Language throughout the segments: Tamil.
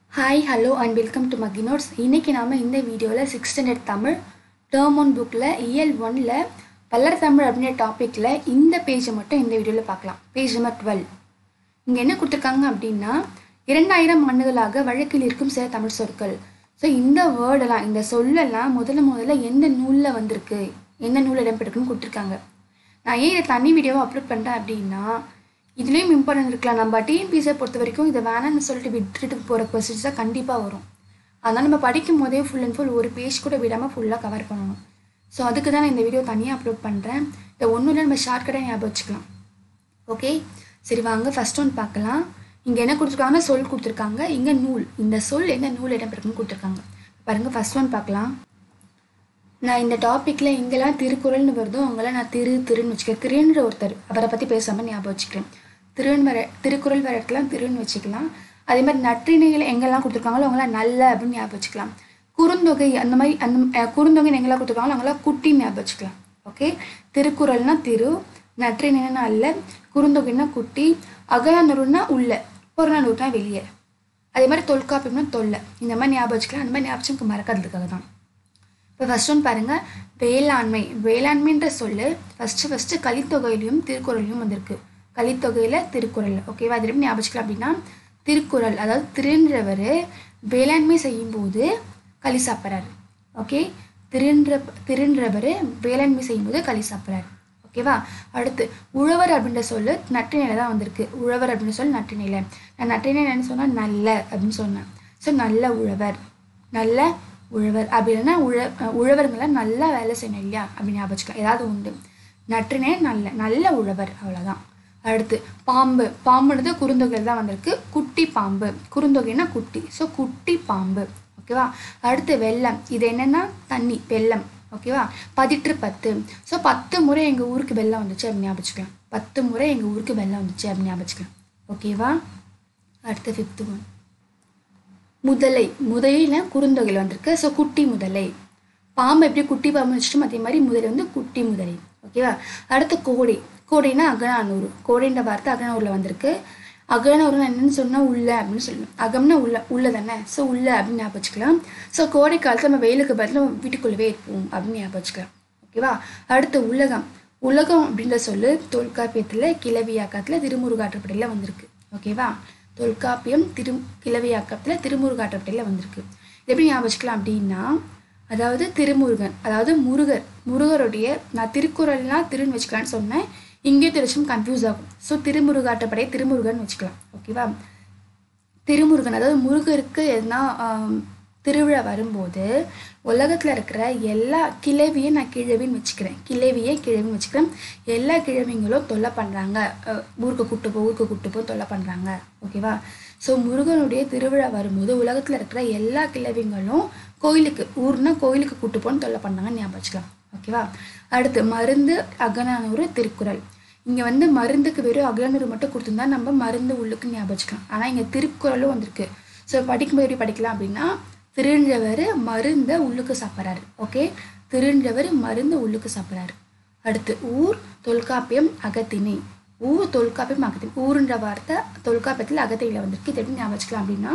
hi hello and welcome to மக்கி நோட்ஸ் இன்றைக்கி நாம் இந்த வீடியோவில் six standard Tamil term one புக்கில் இயல் ஒனில் வல்லர் தமிழ் அப்படின்ற டாப்பிக்கில் இந்த பேஜை மட்டும் இந்த வீடியோவில் பார்க்கலாம் பேஜ் நம்பர் டுவெல் இங்கே என்ன கொடுத்துருக்காங்க அப்படின்னா இரண்டாயிரம் ஆண்டுகளாக வழக்கில் இருக்கும் சில தமிழ் சொற்கள் ஸோ இந்த வேர்டெல்லாம் இந்த சொல்லெல்லாம் முதல்ல முதல்ல எந்த நூலில் வந்திருக்கு எந்த நூல் இடம்பெற்றிருக்குன்னு கொடுத்துருக்காங்க நான் ஏன் இதை தனி வீடியோவை அப்லோட் பண்ணுறேன் அப்படின்னா இதுலேயும் இம்பார்ட்டன்ட் இருக்கலாம் நம்ம டிஎன்பிசியை பொறுத்த வரைக்கும் இதை வேணாம்னு சொல்லிட்டு விட்டுட்டு போகிற கொஸ்டின்ஸ் தான் கண்டிப்பாக வரும் அதனால் நம்ம படிக்கும் போதே ஃபுல் அண்ட் ஃபுல் ஒரு பேஜ் கூட விடாமல் ஃபுல்லாக கவர் பண்ணணும் ஸோ அதுக்கு தான் நான் இந்த வீடியோ தனியாக அப்லோட் பண்ணுறேன் இதை ஒன்றும் இல்லை நம்ம ஷார்ட்கட்டாக ஞாபகம் வச்சுக்கலாம் ஓகே சரி வாங்க ஃபஸ்ட் ஒன் பார்க்கலாம் இங்கே என்ன கொடுத்துருக்காங்கன்னா சொல் கொடுத்துருக்காங்க இங்கே நூல் இந்த சொல் என்ன நூல் இடம்பெறுக்குன்னு கொடுத்துருக்காங்க பாருங்கள் ஃபஸ்ட் ஒன் பார்க்கலாம் நான் இந்த டாப்பிக்கில் எங்கெல்லாம் திருக்குறள்னு வருதோ அவங்களாம் நான் திரு திருன்னு வச்சுக்கிறேன் திருன்ற ஒருத்தர் அவரை பற்றி பேசாமல் ஞாபகம் வச்சுக்கிறேன் திருன்னு வர திருக்குறள் வர இடத்துல திருன்னு வச்சுக்கலாம் அதே மாதிரி நற்றிணைகள் எங்கெல்லாம் கொடுத்துருக்காங்களோ அவங்களாம் நல்ல அப்படின்னு ஞாபகம் வச்சுக்கலாம் குறுந்தொகை அந்த மாதிரி அந்த அஹ், குறுந்தொகை எங்கெல்லாம் கொடுத்துருக்காங்களோ அவங்களாம் குட்டின்னு ஞாபகம் வச்சுக்கலாம் ஓகே திருக்குறள்னா திரு நற்றிணைனா அல்ல குறுந்தொகைனா குட்டி அகநானூறுனா உள்ள புறநானூறுனா வெளியே அதே மாதிரி தொல்காப்பியம்னா தொல்லை இந்த மாதிரி ஞாபகம் வச்சுக்கலாம் அந்த மாதிரி ஞாபகம் வச்சு நமக்கு மறக்காததுக்காக தான் இப்போ ஃபர்ஸ்ட் ஒன் பாருங்கள் வேளாண்மை வேளாண்மைன்ற சொல்லு ஃபஸ்ட்டு ஃபஸ்ட்டு கலித்தொகையிலையும் திருக்குறள்லையும் வந்திருக்கு கலித்தொகையில் திருக்குறள் ஓகேவா அது எப்படி ஞாபகம் வச்சுக்கலாம் அப்படின்னா திருக்குறள் அதாவது திருன்றவர் வேளாண்மை செய்யும்போது களி சாப்பிட்றாரு ஓகே திருன்ற திருன்றவர் வேளாண்மை செய்யும்போது களி சாப்பிட்றாரு ஓகேவா அடுத்து உழவர் அப்படின்ற சொல்லு நற்றிணையில் தான் வந்திருக்கு உழவர் அப்படின்னு சொல்லி நற்றிணையில் நான் நற்றினை என்னன்னு சொன்னால் நல்ல அப்படின்னு சொன்னேன் ஸோ நல்ல உழவர் நல்ல உழவர் அப்படி இல்லைன்னா உழ உழவருங்களாம் நல்லா வேலை செய்யணும் இல்லையா அப்படின்னு ஞாபகம் வச்சுக்கலாம் ஏதாவது உண்டு நற்றினை நல்ல நல்ல உழவர் அவ்வளோதான் அடுத்து பாம்பு பாம்புன்றது குறுந்தொகையில் தான் வந்திருக்கு குட்டி பாம்பு குறுந்தொகைன்னா குட்டி ஸோ குட்டி பாம்பு ஓகேவா அடுத்து வெள்ளம் இது என்னன்னா தண்ணி வெள்ளம் ஓகேவா பதிற்று பத்து ஸோ பத்து முறை எங்கள் ஊருக்கு வெள்ளம் வந்துச்சு அப்படின்னு ஞாபகம் வச்சுக்கலாம் பத்து முறை எங்கள் ஊருக்கு வெள்ளம் வந்துச்சு அப்படின்னு ஞாபகம் வச்சுக்கலாம் ஓகேவா அடுத்து ஃபிஃப்த்து ஒன் முதலை முதலையில் குறுந்தொகையில் வந்திருக்கு ஸோ குட்டி முதலை பாம்பு எப்படி குட்டி பாம்பு வச்சுட்டோம் அதே மாதிரி முதலை வந்து குட்டி முதலை ஓகேவா அடுத்து கோடை கோடைனா அகநானூறு கோடைன்ற வார்த்தை அகநானூரில் வந்திருக்கு அகநானூறுனா என்னன்னு சொன்னால் உள்ள அப்படின்னு சொல்லணும் அகம்னா உள்ள உள்ள தானே ஸோ உள்ள அப்படின்னு ஞாபகம் வச்சுக்கலாம் ஸோ கோடை காலத்தில் நம்ம வெயிலுக்கு பதில் நம்ம வீட்டுக்குள்ளவே இருப்போம் அப்படின்னு ஞாபகம் வச்சுக்கலாம் ஓகேவா அடுத்து உலகம் உலகம் அப்படின்ற சொல்லு தொல்காப்பியத்தில் கிளவியாக்கத்தில் திருமுருகாற்றுப்படையில் வந்திருக்கு ஓகேவா தொல்காப்பியம் திரு கிளவியாக்கத்தில் திருமுருகாற்றுப்படையில் வந்திருக்கு இது எப்படி ஞாபகம் வச்சுக்கலாம் அப்படின்னா அதாவது திருமுருகன் அதாவது முருகர் முருகருடைய நான் திருக்குறள்லாம் திருன்னு வச்சுக்கலான்னு சொன்னேன் இங்கே திருச்சும் கன்ஃபியூஸ் ஆகும் ஸோ திருமுருகாட்டப்படை திருமுருகன் வச்சுக்கலாம் ஓகேவா திருமுருகன் அதாவது முருகருக்கு எதுனா ஆம், திருவிழா வரும்போது உலகத்தில் இருக்கிற எல்லா கிழவியும் நான் கிழவின்னு வச்சுக்கிறேன் கிழவியே கிழவின்னு வச்சுக்கிறேன் எல்லா கிழவிங்களும் தொல்லை பண்ணுறாங்க ஊருக்கு கூட்டு போ ஊருக்கு கூட்டு போ தொல்லை பண்ணுறாங்க ஓகேவா ஸோ முருகனுடைய திருவிழா வரும்போது உலகத்தில் இருக்கிற எல்லா கிழவிங்களும் கோயிலுக்கு ஊர்னா கோயிலுக்கு கூட்டு போன்னு தொல்லை பண்ணாங்கன்னு ஞாபகம் வச்சுக்கலாம் ஓகேவா அடுத்து மருந்து அகநானூறு திருக்குறள் இங்கே வந்து மருந்துக்கு வெறும் அகநானூறு மட்டும் கொடுத்துருந்தா நம்ம மருந்து உள்ளுக்கு ஞாபகம் வச்சுக்கலாம் ஆனால் இங்கே திருக்குறளும் வந்திருக்கு ஸோ படிக்கும்போது எப்படி படிக்கலாம் அப்படின்னா திருன்றவர் மருந்தை உள்ளுக்கு சாப்பிட்றாரு ஓகே திருன்றவர் மருந்து உள்ளுக்கு சாப்பிட்றாரு அடுத்து ஊர் தொல்காப்பியம் அகத்திணை ஊர் தொல்காப்பியம் அகத்திணை ஊருன்ற வார்த்தை தொல்காப்பியத்தில் அகத்திணையில் வந்திருக்கு இது எப்படி ஞாபகம் வச்சுக்கலாம் அப்படின்னா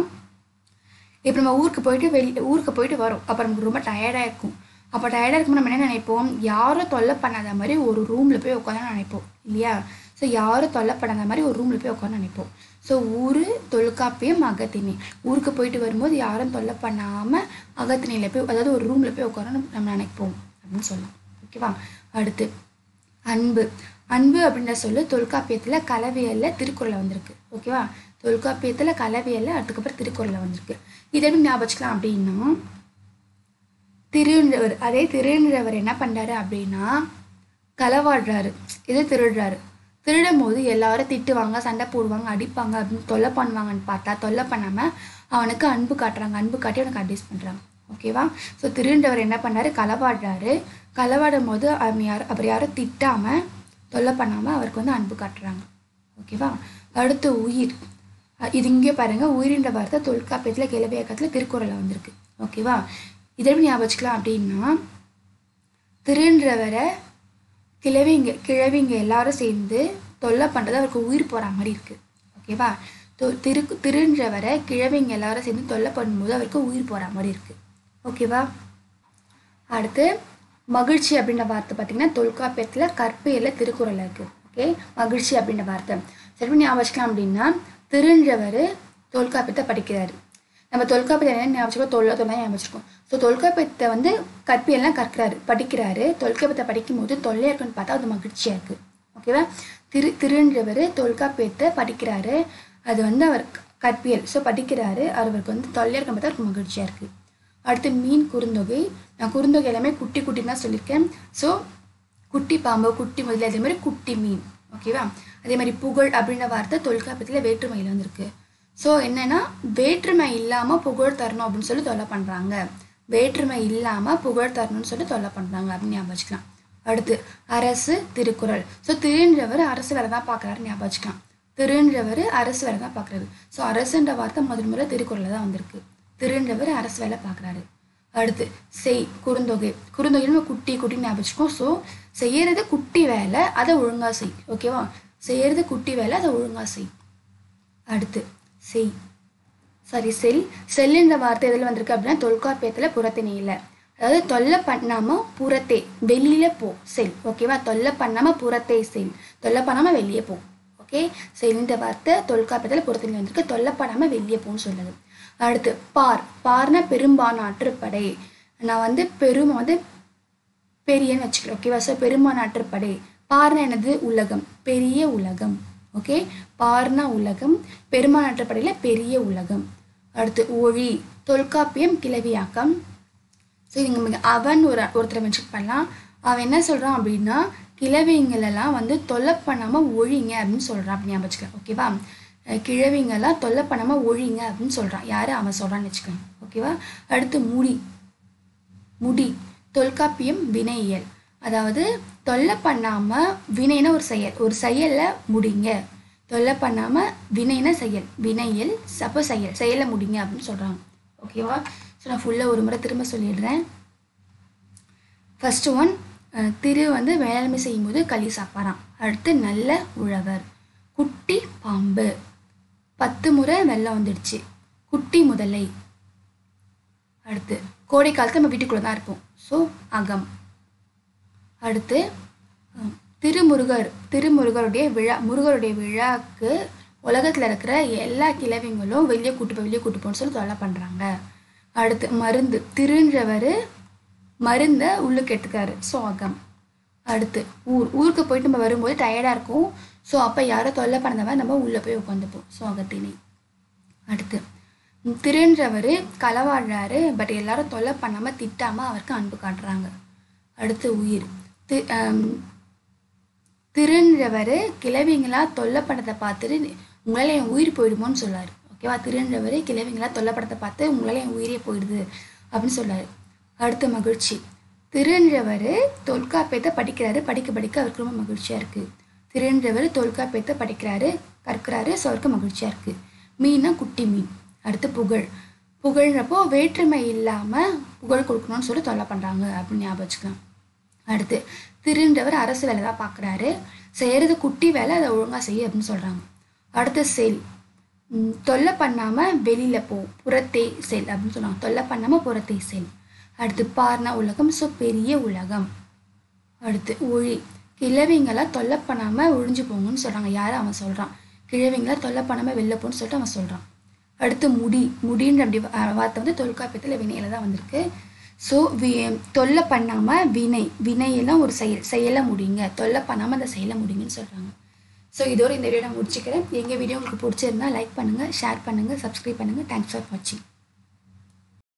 இப்போ நம்ம ஊருக்கு போயிட்டு வெளி ஊருக்கு போயிட்டு வரோம் அப்போ நமக்கு ரொம்ப டயர்டாக இருக்கும் அப்போ டயர்டாக இருக்கும்போது நம்ம என்ன நினைப்போம் யாரும் தொல்லை பண்ணாத மாதிரி ஒரு ரூமில் போய் உட்காந்து நினைப்போம் இல்லையா ஸோ யாரும் தொல்லை பண்ணாத மாதிரி ஒரு ரூமில் போய் உட்காந்து நினைப்போம் ஸோ ஊர் தொல்காப்பியம் அகத்திணை ஊருக்கு போயிட்டு வரும்போது யாரும் தொல்லை பண்ணாமல் அகத்திணையில் போய் அதாவது ஒரு ரூமில் போய் உட்கார நம்ம நினைப்போம் அப்படின்னு சொல்லலாம் ஓகேவா அடுத்து அன்பு அன்பு அப்படின்ற சொல்லு தொல்காப்பியத்தில் கலவியலில் திருக்குறளில் வந்திருக்கு ஓகேவா தொல்காப்பியத்தில் கலவியலில் அதுக்கப்புறம் திருக்குறளில் வந்திருக்கு இதை எப்படி ஞாபகம் வச்சுக்கலாம் அப்படின்னா திருன்றவர் அதே திருன்றவர் என்ன பண்ணுறாரு அப்படின்னா களவாடுறாரு இது திருடுறாரு திருடும் போது எல்லாரும் திட்டுவாங்க சண்டை போடுவாங்க அடிப்பாங்க அப்படின்னு தொல்லை பண்ணுவாங்கன்னு பார்த்தா தொல்லை பண்ணாமல் அவனுக்கு அன்பு காட்டுறாங்க அன்பு காட்டி அவனுக்கு அட்வைஸ் பண்ணுறாங்க ஓகேவா ஸோ திருண்டவர் என்ன பண்ணாரு களவாடுறாரு களவாடும் போது அவன் யார் அவர் யாரும் திட்டாமல் தொல்லை பண்ணாமல் அவருக்கு வந்து அன்பு காட்டுறாங்க ஓகேவா அடுத்து உயிர் அஹ் இது இங்கே பாருங்க உயிரின்ற வார்த்தை தொல்காப்பியத்தில் கிளவியக்கத்தில் திருக்குறளில் வந்திருக்கு ஓகேவா இதை எப்படி ஞாபகம் வச்சுக்கலாம் அப்படின்னா திருன்றவரை கிழவிங்க கிழவிங்க எல்லாரும் சேர்ந்து தொல்லை பண்ணுறது அவருக்கு உயிர் போகிற மாதிரி இருக்குது ஓகேவா தொ- திரு திருன்றவரை கிழவிங்க எல்லாரும் சேர்ந்து தொல்லை பண்ணும்போது அவருக்கு உயிர் போகிற மாதிரி இருக்குது ஓகேவா அடுத்து மகிழ்ச்சி அப்படின்ற வார்த்தை பார்த்தீங்கன்னா தொல்காப்பியத்தில் கற்பியலில் திருக்குறள் இருக்குது ஓகே மகிழ்ச்சி அப்படின்ற வார்த்தை சரி ஞாபகம் வச்சுக்கலாம் அப்படின்னா திருன்றவர் தொல்காப்பியத்தை படிக்கிறாரு நம்ம தொல்காப்பியத்தை என்ன ஞாபகம் வச்சுக்கோ தொல்லை தொல்லை ஞாபகம் வச்சுருக்கோம் ஸோ தொல்காப்பியத்தை வந்து கற்பியெல்லாம் கற்கிறாரு படிக்கிறாரு தொல்காப்பியத்தை படிக்கும்போது தொல்லையாக இருக்குன்னு பார்த்தா அது மகிழ்ச்சியாக இருக்குது ஓகேவா திரு திருன்றவர் தொல்காப்பியத்தை படிக்கிறாரு அது வந்து அவர் கற்பியல் ஸோ படிக்கிறாரு அவருக்கு வந்து தொல்லையாக இருக்குன்னு பார்த்தா அவருக்கு மகிழ்ச்சியாக இருக்குது அடுத்து மீன் குறுந்தொகை நான் குறுந்தொகை எல்லாமே குட்டி குட்டி தான் சொல்லியிருக்கேன் ஸோ குட்டி பாம்பு குட்டி முதல்ல அதே மாதிரி குட்டி மீன் ஓகேவா அதே மாதிரி புகழ் அப்படின்ற வார்த்தை தொல்காப்பியத்தில் வேற்றுமையில் வந்திருக்கு ஸோ என்னன்னா வேற்றுமை இல்லாமல் புகழ் தரணும் அப்படின்னு சொல்லி தொல்லை பண்ணுறாங்க வேற்றுமை இல்லாமல் புகழ் தரணும்னு சொல்லி தொல்லை பண்ணுறாங்க அப்படின்னு ஞாபகம் வச்சுக்கலாம் அடுத்து அரசு திருக்குறள் ஸோ திருன்றவர் அரசு வேலை தான் பார்க்குறாரு ஞாபகம் வச்சுக்கலாம் திருன்றவர் அரசு வேலை தான் பார்க்குறாரு ஸோ அரசுன்ற வார்த்தை முதல் முறை திருக்குறளில் தான் வந்திருக்கு திருன்றவர் அரசு வேலை பார்க்குறாரு அடுத்து செய் குறுந்தொகை குறுந்தொகை நம்ம குட்டி குட்டி ஞாபகம் வச்சுக்கோம் ஸோ செய்யறது குட்டி வேலை அதை ஒழுங்காக செய் ஓகேவா செய்யறது குட்டி வேலை அதை ஒழுங்காக செய் அடுத்து செய் சாரி செல் செல்லுன்ற வார்த்தை எதில் வந்திருக்கு அப்படின்னா தொல்காப்பியத்தில் புறத்திணையில் அதாவது தொல்லை பண்ணாமல் புறத்தே வெளியில் போ செல் ஓகேவா தொல்லை பண்ணாமல் புறத்தே செல் தொல்லை பண்ணாமல் வெளியே போ ஓகே செல்லுன்ற வார்த்தை தொல்காப்பியத்தில் புறத்திணை வந்திருக்கு தொல்லை பண்ணாமல் வெளியே போன்னு சொல்லுது அடுத்து பார் பார்னா பெரும்பானாற்றுப்படை நான் வந்து பெரும் வந்து பெரியன்னு வச்சுக்கிறேன் ஓகேவா ஸோ பெரும்பானாற்றுப்படை பார்னா என்னது உலகம் பெரிய உலகம் ஓகே பார்னா உலகம் பெரும்பானாற்றுப்படையில் பெரிய உலகம் அடுத்து ஒழி தொல்காப்பியம் கிளவியாக்கம் ஸோ இங்கே மிக அவன் ஒரு ஒருத்தரை மென்ஷன் பண்ணலாம் அவன் என்ன சொல்கிறான் அப்படின்னா கிழவிங்களெல்லாம் வந்து தொல்லை பண்ணாமல் ஒழிங்க அப்படின்னு சொல்கிறான் அப்படின்னு ஞாபகம் வச்சுக்கலாம் ஓகேவா அஹ் கிழவிங்கெல்லாம் தொல்லை பண்ணாமல் ஒழிங்க அப்படின்னு சொல்கிறான் யார் அவன் சொல்கிறான்னு வச்சுக்கோங்க ஓகேவா அடுத்து முடி முடி தொல்காப்பியம் வினையியல் அதாவது தொல்லை பண்ணாமல் வினைனா ஒரு செயல் ஒரு செயலில் முடிங்க தொல்லை பண்ணாமல் வினைனா செயல் வினையில் சப்போ செயல் செயலை முடிங்க அப்படின்னு சொல்கிறாங்க ஓகேவா ஸோ நான் ஃபுல்லாக ஒரு முறை திரும்ப சொல்லிடுறேன் ஃபர்ஸ்ட் ஒன் திரு வந்து வேளாண்மை செய்யும்போது களி சாப்பாராம் அடுத்து நல்ல உழவர் குட்டி பாம்பு பத்து முறை வெள்ளம் வந்துடுச்சு குட்டி முதலை அடுத்து கோடை காலத்தில் நம்ம வீட்டுக்குள்ளே தான் இருப்போம் ஸோ அகம் அடுத்து அஹ், திருமுருகர் திருமுருகருடைய விழா முருகருடைய விழாக்கு உலகத்தில் இருக்கிற எல்லா கிழவிங்களும் வெளியே கூட்டு போ வெளியே கூட்டு போன்னு சொல்லி தொல்லை பண்ணுறாங்க அடுத்து மருந்து திருன்றவர் மருந்தை உள்ளுக்கு எடுத்துக்காரு ஸோ அகம் அடுத்து ஊர் ஊருக்கு போயிட்டு நம்ம வரும்போது டயர்டாக இருக்கும் ஸோ அப்போ யாரோ தொல்லை பண்ணதவன் நம்ம உள்ளே போய் உட்காந்துப்போம் ஸோ அகத்திணை அடுத்து திருன்றவர் களவாடுறாரு பட் எல்லாரும் தொல்லை பண்ணாமல் திட்டாமல் அவருக்கு அன்பு காட்டுறாங்க அடுத்து உயிர் தி ஆம், திருன்றவர் கிழவிங்களா தொல்லை பண்ணதை பார்த்துட்டு உங்களால் என் உயிர் போயிடுமோன்னு சொல்லார் ஓகேவா திருன்றவர் கிழவிங்களா தொல்லை படத்தை பார்த்து உங்களால் என் உயிரே போயிடுது அப்படின்னு சொல்லார் அடுத்து மகிழ்ச்சி திருன்றவர் தொல்காப்பியத்தை படிக்கிறாரு படிக்க படிக்க அவருக்கு ரொம்ப மகிழ்ச்சியாக இருக்குது திருன்றவர் தொல்காப்பியத்தை படிக்கிறாரு கற்கிறாரு ஸோ அவருக்கு மகிழ்ச்சியாக இருக்குது மீன்னா குட்டி மீன் அடுத்து புகழ் புகழ்ன்றப்போ வேற்றுமை இல்லாமல் புகழ் கொடுக்கணும்னு சொல்லி தொல்லை பண்ணுறாங்க அப்படின்னு ஞாபகம் வச்சுக்கலாம் அடுத்து திருன்றவர் அரசு வேலை தான் பார்க்குறாரு செய்கிறது குட்டி வேலை அதை ஒழுங்காக செய்ய அப்படின்னு சொல்கிறாங்க அடுத்து செல் ம், தொல்லை பண்ணாமல் வெளியில் போ புறத்தே செல் அப்படின்னு சொல்லுவாங்க தொல்லை பண்ணாமல் புறத்தே செல் அடுத்து பார்னா உலகம் ஸோ பெரிய உலகம் அடுத்து ஒழி கிழவிங்களை தொல்லை பண்ணாமல் ஒழிஞ்சு போங்கன்னு சொல்கிறாங்க யார் அவன் சொல்கிறான் கிழவிங்களை தொல்லை பண்ணாமல் வெளில போன்னு சொல்லிட்டு அவன் சொல்கிறான் அடுத்து முடி முடின்ற அப்படி வா- வார்த்தை வந்து தொல்காப்பியத்தில் வினையில தான் வந்திருக்கு ஸோ வி தொல்லை பண்ணாமல் வினை வினையெல்லாம் ஒரு செயல் செயலை முடிங்க தொல்லை பண்ணாமல் அந்த செயலை முடிங்கன்னு சொல்கிறாங்க ஸோ இதோட இந்த வீடியோ நான் முடிச்சுக்கிறேன் எங்கள் வீடியோ உங்களுக்கு பிடிச்சிருந்தா லைக் பண்ணுங்கள் ஷேர் பண்ணுங்கள் சப்ஸ்கிரைப் பண்ணுங்கள் தேங்க்ஸ் ஃபார் வாட்சிங்